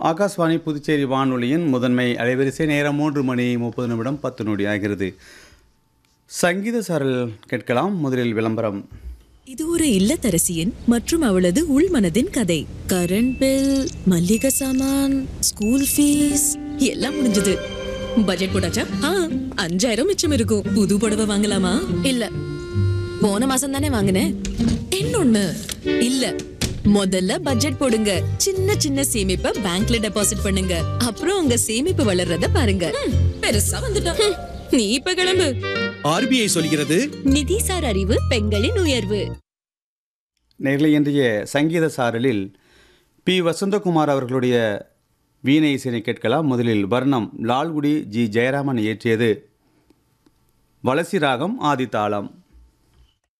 ஆகாஷ்வாணி புதுச்சேரி வானொலியின் முதன்மை அலைவரிசை நேரம் மூன்று மணி முப்பது நிமிடம் பத்து நொடி ஆகிறது சங்கீத சாரல் கேட்கலாம் முதலில் விளம்பரம் இது ஒரு இல்லத்தரசியின் மற்றும் அவளது உள்மனதின் கதை கரண்ட் பில் மல்லிகை சாமான் ஸ்கூல் ஃபீஸ் எல்லாம் முடிஞ்சது பட்ஜெட் போட்டாச்சா ஆ அஞ்சாயிரம் மிச்சம் இருக்கும் புது புடவை வாங்கலாமா இல்ல போன மாசம் தானே வாங்கினேன் இன்னொன்னு இல்ல முதல்ல பட்ஜெட் போடுங்க சின்ன சின்ன சேமிப்பை பேங்க்ல டெபாசிட் பண்ணுங்க அப்புறம் உங்க சேமிப்பு வளர்றத பாருங்க ம், பெருசா வந்துட்டோம் ம், நீ இப்ப கிளம்பு ஆர்பிஐ சொல்கிறது நிதிசார் அறிவு பெண்களின் உயர்வு நேரில் இன்றைய சங்கீத சாரலில் பி வசந்தகுமார் அவர்களுடைய வீணை இசைனை கேட்கலாம் முதலில் வர்ணம் லால்குடி ஜி ஜெயராமன் இயற்றியது வலசி ராகம் ஆதித்தாளம்